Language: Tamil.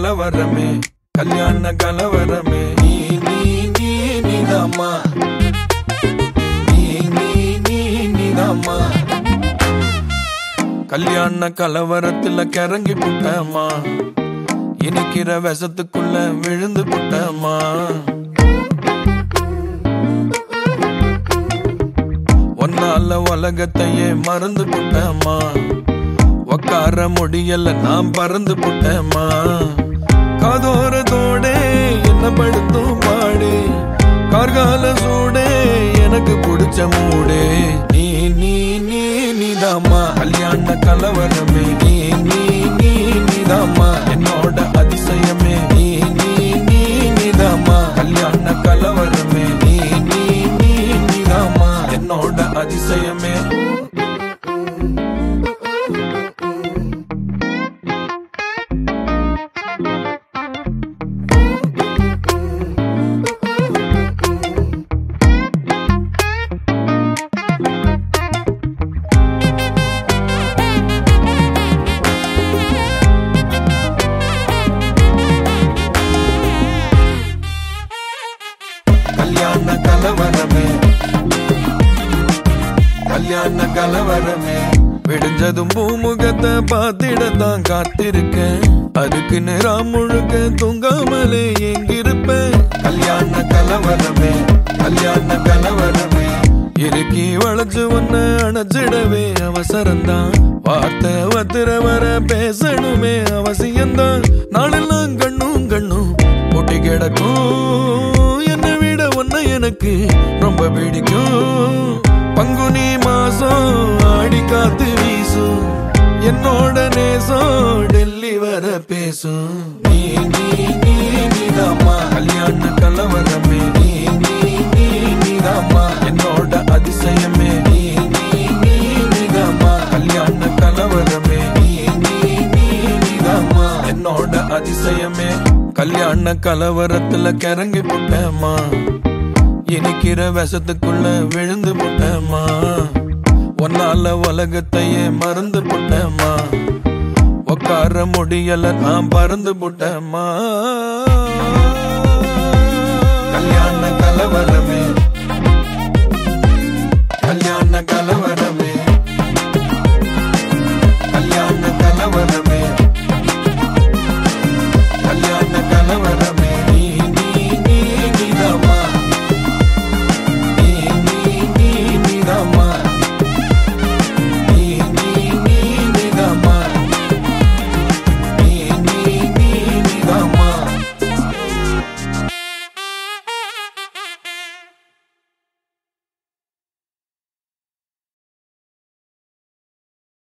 கலவரமே கல்யாண கலவரமே நீ நீ நீ நீதாம்மா நீ நீ நீ நீதாம்மா கல்யாண கலவரத்துல கிறங்கி புட்டம்மா இனிக்கிற விஷத்துக்குள்ள விழுந்து புட்டம்மா ஒன்னால உலகத்தையே மறந்து புட்டம்மா உக்கார முடியல நான் பறந்து புட்டம்மா காதோரத்தோட என்ன படுத்தும் பாடு கார்கால சூடே எனக்கு பிடிச்ச மூடு நீ நீ நீ நீதாம்மா கல்யாண கலவரமே நீ நீ நீ நீதாம்மா என்னோட அதிசயமே நீ நீ நீ நீதாம்மா கல்யாண கலவரமே நீ நீ நீ நீதாம்மா என்னோட அதிசயமே கல்யாண கலவரமே கல்யாண கலவரமே விடிஞ்சதும் பூமுகத்தை பார்த்திடத்தான் காத்திருக்கேன் அதுக்கு நேரம் முழுக்க தூங்காமலே எங்கிருப்பேன் கல்யாண கலவரமே கல்யாண கலவரமே இறுக்கி வளைச்சு ஒன்ன அணைச்சிடவே அவசரம்தான் வார்த்தை வத்திர வர பேசணுமே அவசியம்தான் நாளெல்லாம் கண்ணும் கண்ணும் பொட்டி கிடக்கும் என்னை விட ஒன்ன எனக்கு ரொம்ப பிடிக்கும் பங்குனி மாசம் ஆடி காத்து வீசும் என்னோட நேசம் டெல்லி வர பேசும் நீ நீ நீ நீதாம்மா கல்யாண கலவரமே நீ நீ நீ நீதாம்மா என்னோட அதிசயமே நீ நீ நீ நீதாம்மா கல்யாண கலவரமே நீ நீ நீ நீதாம்மா என்னோட அதிசயமே கல்யாண கலவரத்துல கிறங்கி புட்டேம்மா இனிக்கிற விஷத்துக்குள்ள விழுந்து புட்டேம்மா ஒன்னால உலகத்தையே மறந்து புட்டேம்மா உக்கார முடியல நான் பறந்து புட்டேம்மா